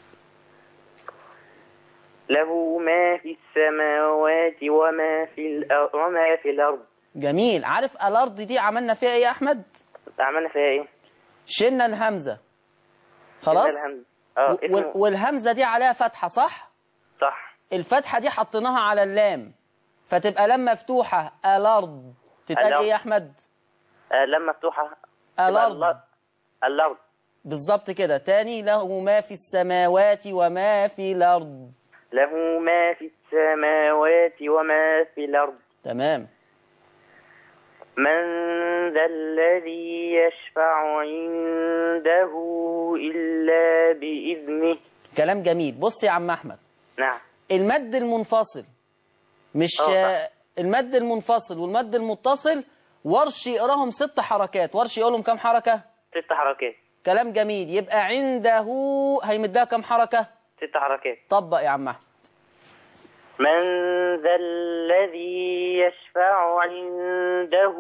له ما في السماوات وما في الأرض وما في الأرض جميل عارف الارض دي عملنا فيها ايه يا احمد عملنا فيها ايه؟ شلنا الهمزة خلاص الهمزة. اه و- وال- اسمه والهمزة دي عليها فتحة صح صح الفتحة دي حطيناها على اللام فتبقى لام مفتوحة الأرض تتقال الأرض. إيه يا أحمد آه، لام مفتوحة تبقى الأرض الأرض الأرض بالظبط كده تاني له ما في السماوات وما في الأرض له ما في السماوات وما في الأرض تمام من ذا الذي يشفع عنده إلا بإذنه كلام جميل بص يا عم أحمد نعم المد المنفصل مش آه، آه، المد المنفصل والمد المتصل ورش يقراهم ست حركات ورش يقولهم كام حركة ست حركات كلام جميل يبقى عنده هيمدها كام حركة ست حركات طبق يا عم أحمد من ذا الذي يشفع عنده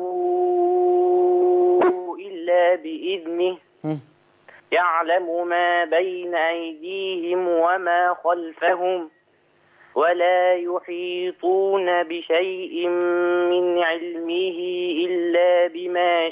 إلا بإذنه هم. يعلم ما بين أيديهم وما خلفهم ولا يحيطون بشيء من علمه إلا بما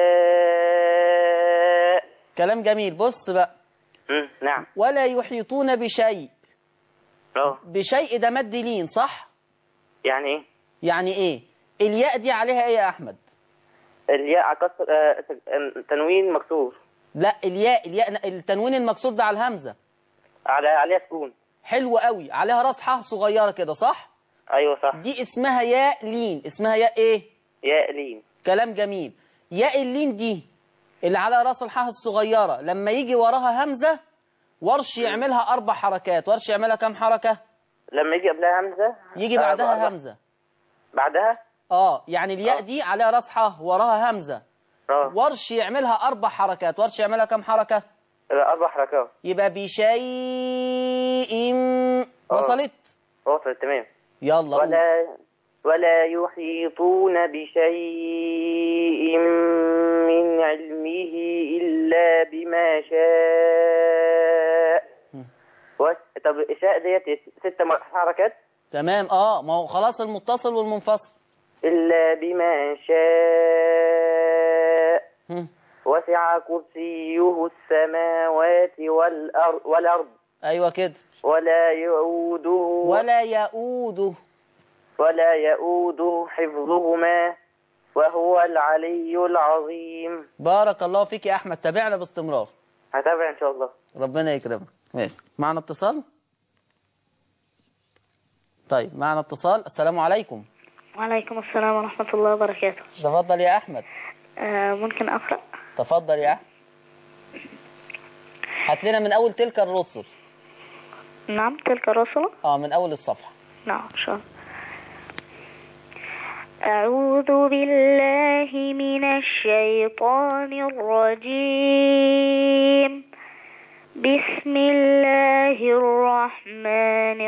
شاء كلام جميل بص بقى مم، نعم ولا يحيطون بشيء اه بشيء ده مد لين صح يعني ايه يعني ايه الياء دي عليها ايه يا احمد الياء كسر آه، تنوين مكسور لا الياء الياء التنوين المكسور ده على الهمزه على عليها سكون حلو قوي عليها راس حاء صغيره كده صح ايوه صح دي اسمها ياء لين اسمها ياء ايه ياء لين كلام جميل ياء اللين دي اللي على راس الحاء الصغيره لما يجي وراها همزه ورش يعملها اربع حركات ورش يعملها كام حركه لما يجي قبلها همزه يجي آه، بعدها أربع- همزه بعدها اه يعني الياء دي عليها راس حاء وراها همزه اه ورش يعملها اربع حركات ورش يعملها كام حركه اربع حركات يبقى بشيء وصلت وصلت تمام يلا قول. ولا ولا يحيطون بشيء من علمه إلا بما شاء و... طب شاء ديت ست م- حركات تمام اه ما هو خلاص المتصل والمنفصل إلا بما شاء هم. وسع كرسيه السماوات والأرض, والأرض ايوه كده ولا يؤوده ولا يؤوده ولا يؤوده حفظهما وهو العلي العظيم بارك الله فيك يا احمد تابعنا باستمرار هتابع إن شاء الله ربنا يكرمك ماشي معنا اتصال طيب معنا اتصال السلام عليكم وعليكم السلام ورحمة الله وبركاته تفضل يا احمد آه ممكن أقرأ تفضل يا احمد هات لنا من اول تلك الرسل نعم تلك الرسل اه من اول الصفحه نعم إن شاء الله أعوذ بالله من الشيطان الرجيم بسم الله الرحمن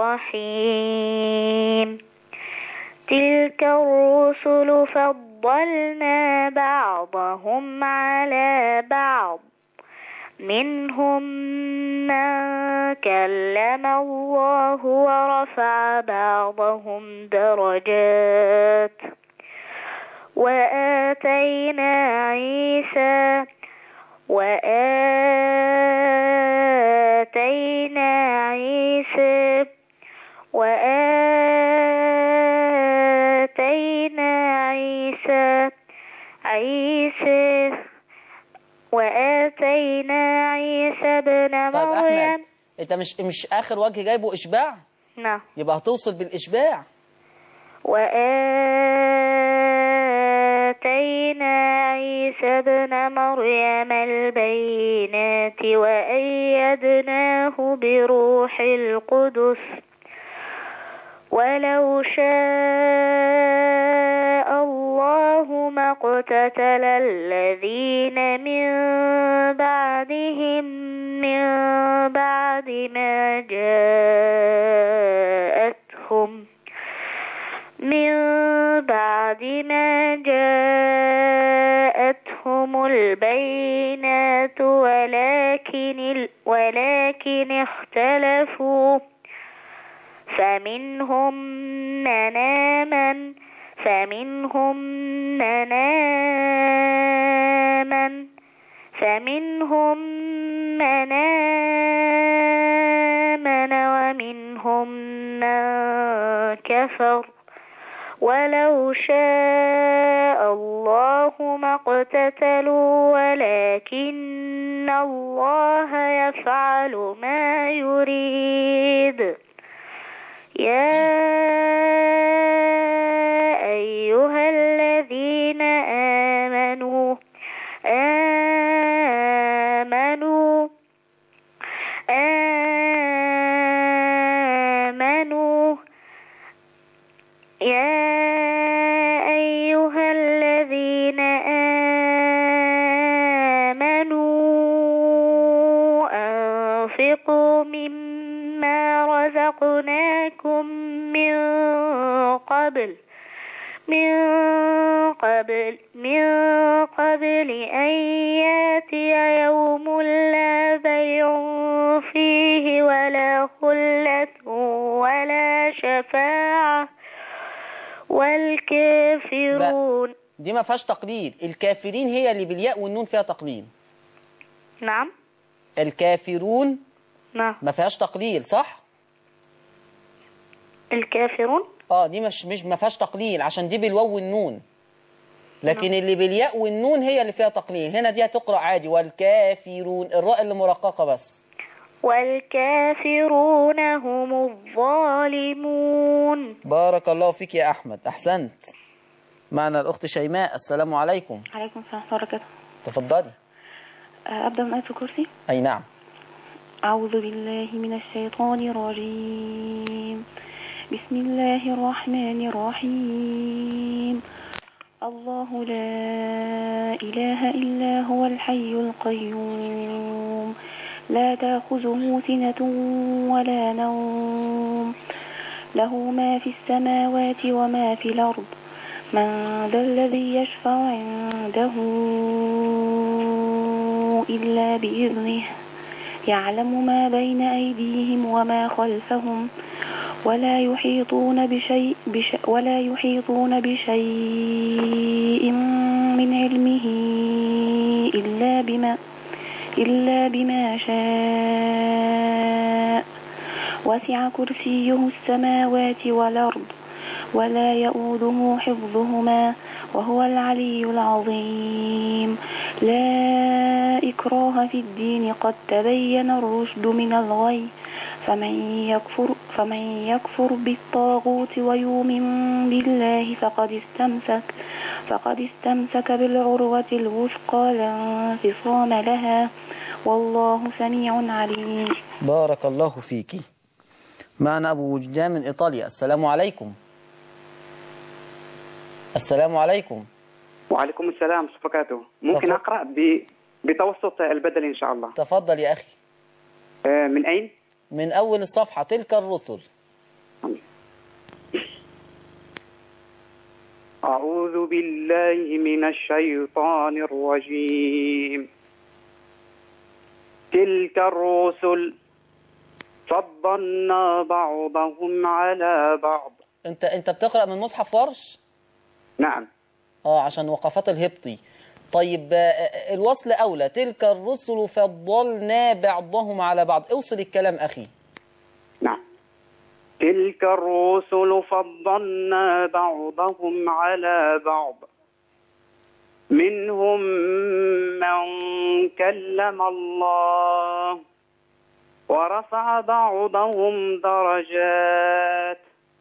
الرحيم تلك الرسل فضلنا بعضهم على بعض منهم من كلم الله ورفع بعضهم درجات وآتينا عيسى وآتينا عيسى وآتينا عيسى عيسى وآتينا عيسى ابن طيب احمد مريم انت مش مش اخر وجه جايبه اشباع نعم يبقى هتوصل بالاشباع وآتينا عيسى ابن مريم البينات وأيدناه بروح القدس ولو شاء الله ما اقتتل الذين من بعدهم من بعد ما جاءتهم من بعد ما جاءتهم البينات ولكن ال- ولكن اختلفوا فمنهم من آمن فمنهم من آمن فمنهم من آمن ومنهم كفر ولو شاء الله ما اقتتلوا ولكن الله يفعل ما يريد يا أيها الذين آمنوا آمنوا آمنوا يا أيها الذين آمنوا أنفقوا مما رزقناكم من قبل من قبل من قبل أن ياتي يوم لا بيع فيه ولا خلة ولا شفاعة والكافرون دي ما فيهاش تقليل الكافرين هي اللي بالياء والنون فيها تقليل نعم الكافرون نعم ما فيهاش تقليل صح الكافرون اه دي مش مش ما فيهاش تقليل عشان دي بالواو والنون لكن اللي بالياء والنون هي اللي فيها تقليل هنا دي هتقرا عادي والكافرون الراء اللي مرققه بس والكافرون هم الظالمون بارك الله فيك يا احمد احسنت معنا الاخت شيماء السلام عليكم عليكم السلام ورحمة الله وبركاته تفضلي آه، أبدأ من آية الكرسي اي نعم أعوذ بالله من الشيطان الرجيم بسم الله الرحمن الرحيم الله لا إله إلا هو الحي القيوم لا تأخذه سنة ولا نوم له ما في السماوات وما في الأرض من ذا الذي يشفع عنده إلا بإذنه يعلم ما بين أيديهم وما خلفهم ولا يحيطون بشيء بش ولا يحيطون بشيء من علمه إلا بما إلا بما شاء وسع كرسيه السماوات والأرض ولا يؤوده حفظهما وهو العلي العظيم لا إكراه في الدين قد تبين الرشد من الغي فمن يكفر فمن يكفر بالطاغوت ويؤمن بالله فقد استمسك فقد استمسك بالعروة الوثقى لا انفصام لها والله سميع عليم بارك الله فيك معنا ابو وجدان من ايطاليا السلام عليكم السلام عليكم وعليكم السلام ورحمة الله وبركاته ممكن تفضل. أقرأ ب... بتوسط البدل إن شاء الله تفضل يا اخي آه، من أين؟ من اول الصفحه تلك الرسل أعوذ بالله من الشيطان الرجيم تلك الرسل فضلنا بعضهم على بعض انت انت بتقرا من مصحف ورش نعم اه عشان وقفات الهبطي طيب آه، الوصل اولى تلك الرسل فضلنا بعضهم على بعض اوصل الكلام اخي نعم تلك الرسل فضلنا بعضهم على بعض منهم من كلم الله ورفع بعضهم درجات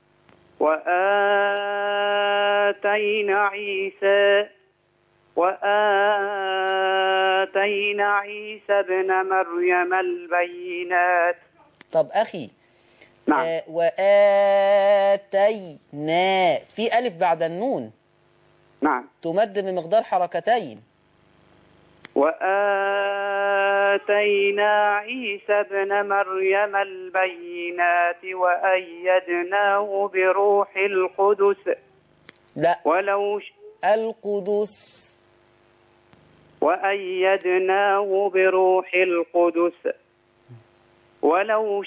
وآتينا عيسى وآتينا عيسى ابن مريم البينات طب اخي نعم. آه واتينا في الف بعد النون نعم تمد بمقدار حركتين وآتينا عيسى ابن مريم البينات وأيدناه بروح القدس لا ولو ش... القدس وأيدناه بروح القدس ولو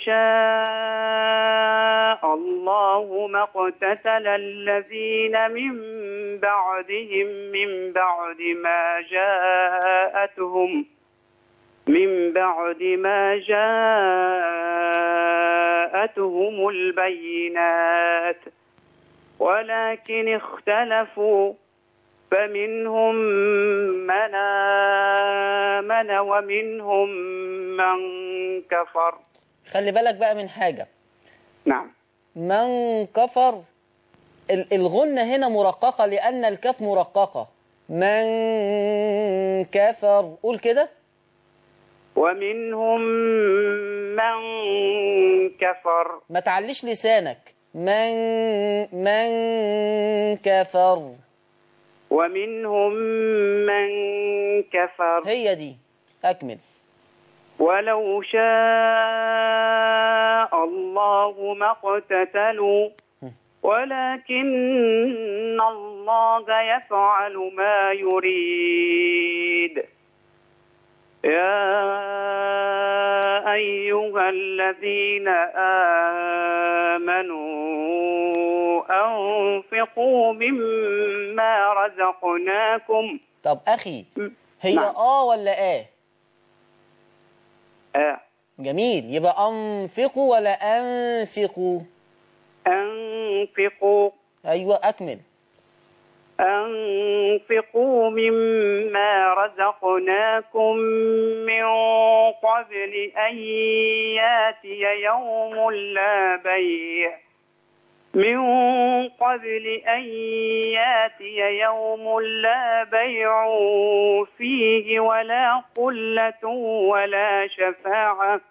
شاء الله ما اقتتل الذين من بعدهم من بعد ما جاءتهم من بعد ما جاءتهم البينات ولكن اختلفوا فمنهم من آمن ومنهم من كفر خلي بالك بقى من حاجة نعم من كفر ال- الغنة هنا مرققة لأن الكاف مرققة من كفر قول كده ومنهم من كفر ما تعليش لسانك من من كفر ومنهم من كفر هي دي أكمل ولو شاء الله ما اقتتلوا ولكن الله يفعل ما يريد يا أيها الذين آمنوا أنفقوا مما رزقناكم طب أخي هي نعم. آه ولا آه آه جميل يبقى أنفقوا ولا أنفقوا أنفقوا أيوة أكمل أنفقوا مما رزقناكم من قبل أن ياتي يوم لا بيع من قبل أن ياتي يوم لا بيع فيه ولا قلة ولا شفاعة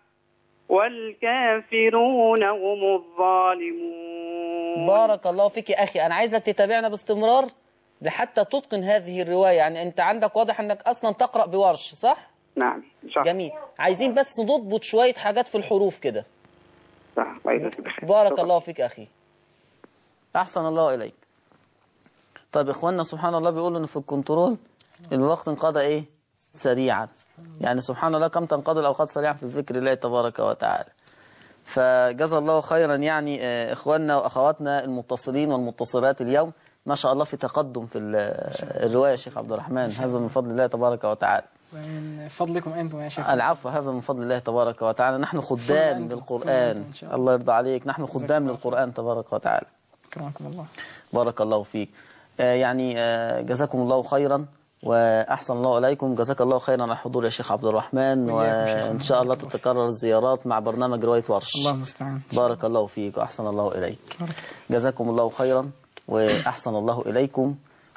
والكافرون هم الظالمون بارك الله فيك يا أخي أنا عايزك تتابعنا باستمرار لحتى تتقن هذه الرواية يعني أنت عندك واضح أنك أصلا تقرأ بورش صح؟ نعم صح جميل عايزين بس نضبط شوية حاجات في الحروف كده صح الله يجزاك بخير. بارك شكراً. الله فيك أخي أحسن الله إليك طيب إخواننا سبحان الله بيقولوا إن في الكنترول الوقت انقضى إيه سريعا يعني سبحان الله كم تنقضي الأوقات سريعا في ذكر الله تبارك وتعالى فجزا الله خيرا يعني آه، إخواننا وأخواتنا المتصلين والمتصلات اليوم ما شاء الله في تقدم في ال- الرواية يا شيخ عبد الرحمن هذا من فضل الله تبارك وتعالى ومن فضلكم أنتم يا شيخ العفو هذا من فضل الله تبارك وتعالى نحن خدام أنتم. للقرآن أنتم إن شاء الله. الله يرضى عليك نحن خدام للقرآن تبارك وتعالى أكرمكم الله بارك الله فيك آه، يعني آه، جزاكم الله خيرا وأحسن الله إليكم جزاك الله خيرا على الحضور يا شيخ عبد الرحمن وإياكم شيخنا. وإن شاء الله تتكرر الزيارات مع برنامج رواية ورش الله المستعان بارك الله فيك وأحسن الله إليك جزاكم الله خيرا وأحسن الله إليكم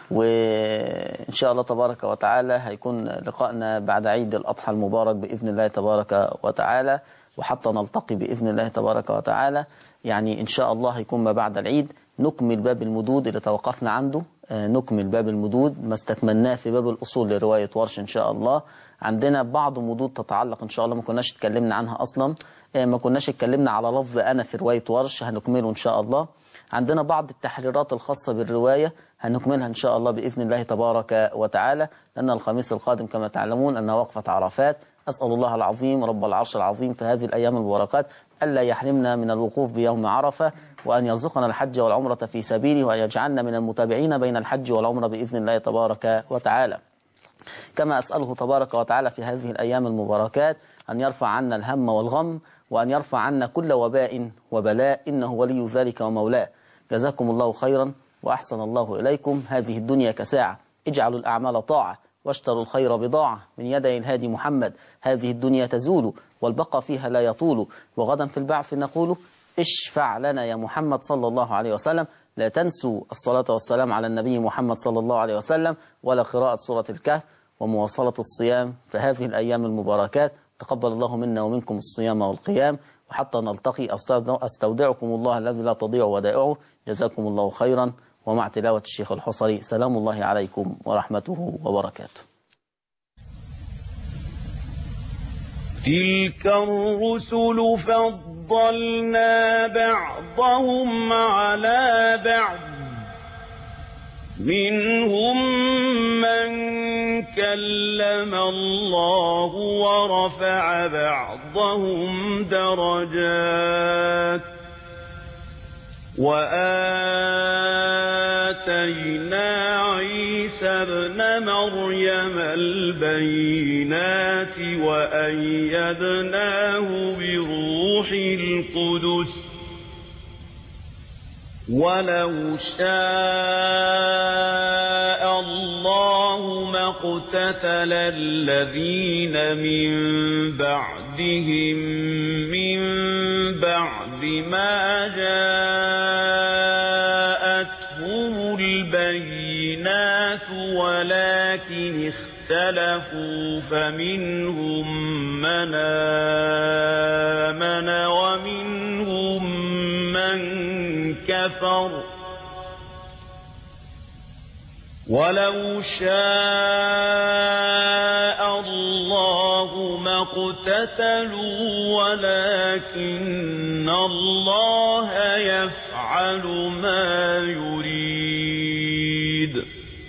وإن شاء الله تبارك وتعالى هيكون لقائنا بعد عيد الأضحى المبارك بإذن الله تبارك وتعالى وحتى نلتقي بإذن الله تبارك وتعالى يعني إن شاء الله هيكون ما بعد العيد نكمل باب المدود اللي توقفنا عنده آه، نكمل باب المدود ما استكملناه في باب الأصول لرواية ورش إن شاء الله عندنا بعض مدود تتعلق إن شاء الله ما كناش اتكلمنا عنها أصلا آه، ما كناش اتكلمنا على لفظ أنا في رواية ورش هنكمله إن شاء الله عندنا بعض التحريرات الخاصة بالرواية هنكملها إن شاء الله بإذن الله تبارك وتعالى لأن الخميس القادم كما تعلمون أنها وقفة عرفات أسأل الله العظيم رب العرش العظيم في هذه الأيام المباركات ألا يحرمنا من الوقوف بيوم عرفة وأن يرزقنا الحج والعمرة في سبيله وأن يجعلنا من المتابعين بين الحج والعمرة بإذن الله تبارك وتعالى كما أسأله تبارك وتعالى في هذه الأيام المباركات أن يرفع عنا الهم والغم وأن يرفع عنا كل وباء وبلاء إنه ولي ذلك ومولاه جزاكم الله خيرا وأحسن الله إليكم هذه الدنيا كساعة اجعلوا الأعمال طاعة واشتروا الخير بضاعة من يدي الهادي محمد هذه الدنيا تزول والبقى فيها لا يطول وغدا في البعث نقول اشفع لنا يا محمد صلى الله عليه وسلم لا تنسوا الصلاة والسلام على النبي محمد صلى الله عليه وسلم ولا قراءة سورة الكهف ومواصلة الصيام في هذه الأيام المباركات تقبل الله منا ومنكم الصيام والقيام وحتى نلتقي أستودع- أستودعكم الله الذي لا تضيع ودائعه جزاكم الله خيرا ومع تلاوة الشيخ الحصري سلام الله عليكم ورحمته وبركاته تلك الرسل فضلنا بعضهم على بعض منهم من كلم الله ورفع بعضهم درجات وآتينا عيسى ابن مريم البينات وأيدناه بروح القدس ولو شاء الله ما اقتتل الذين من بعدهم من بعد ما جاءتهم البينات ولكن اختلفوا فمنهم من آمن ومنهم من كفر ولو شاء الله ما اقتتلوا ولكن الله يفعل ما يريد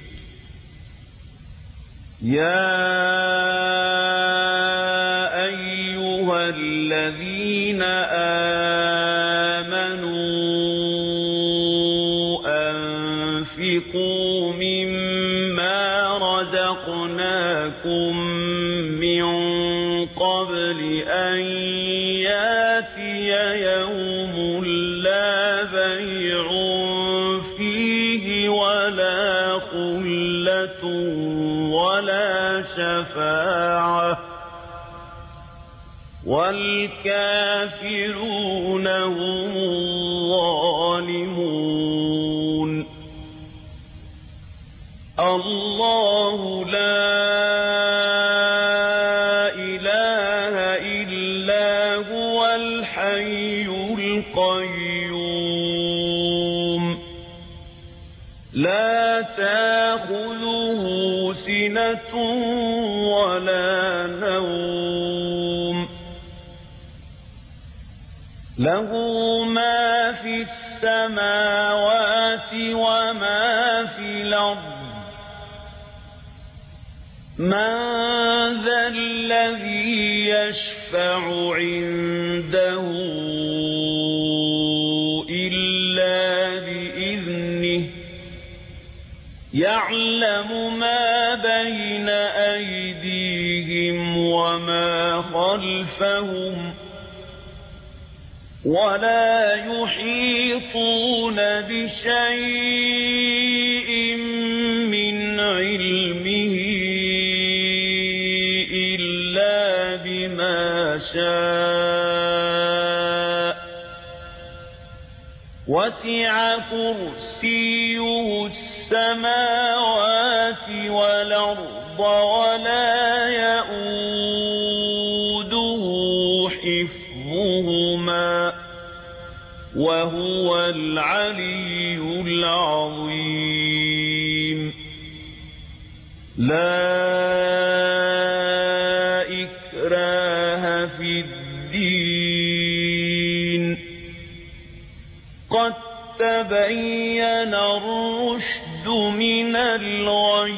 يا أيها الذين آمنوا أنفقوا مما رزقناكم من قبل أن ياتي يوم لا بيع فيه ولا خلة ولا شفاعة والكافرون هم الظالمون الله لا إله إلا هو الحي القيوم لا تاخذه سنة ولا نوم له ما في السماوات وما في الأرض من ذا الذي يشفع عنده إلا بإذنه يعلم ما بين أيديهم وما خلفهم ولا يحيطون بشيء من علمه إلا بما شاء وسع كرسيه السماوات والأرض ولا يؤوده حفظهما وهو العلي العظيم لا إكراه في الدين قد تبين الرشد من الغي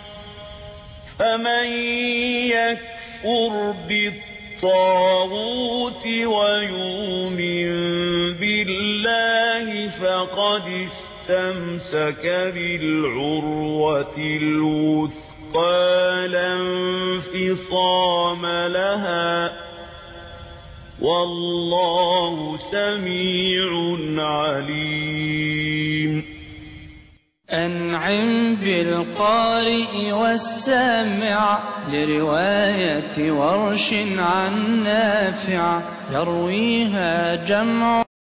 فمن يكفر بالطاغوت ويؤمن بالله فقد استمسك بالعروة الوثقى لا انفصام لها والله سميع عليم أنعم بالقارئ والسامع لرواية ورش عن نافع يرويها جمع